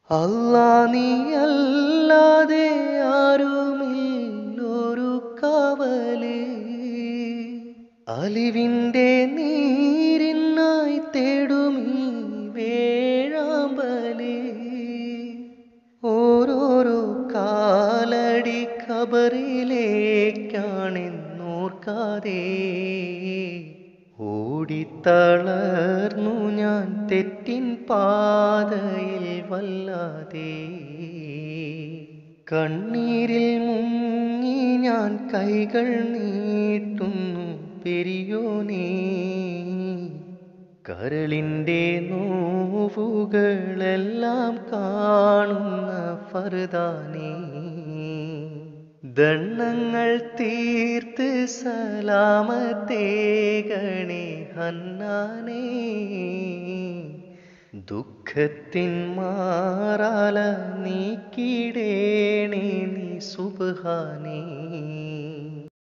അല്ലാ നീയല്ലാതെ ആരുമില്ലൊരു കാവല് അലിവിൻ്റെ നീരിനായി തേടുമീ വേഴാമ്പല് ഓരോരോ കാലടി ഖബറിലേക്കാണെന്നോർക്കാതെ ഓടിത്തളർന്നു ഞാൻ തെറ്റിൻ പാതയിൽ വല്ലാതെ കണ്ണീരിൽ മുങ്ങി ഞാൻ കൈകൾ നീട്ടുന്നു പെരിയോനേ കരളിൻ്റെ നോവുകളെല്ലാം കാണുന്ന ഫർദാനേ ദണ്ണങ്ങൾ തീർത്ത് സലാമത്തേകണേ ഹന്നാനേ ദുഃഖത്തിൻ മാറാല നീക്കിടേണേ നീ സുബാനേ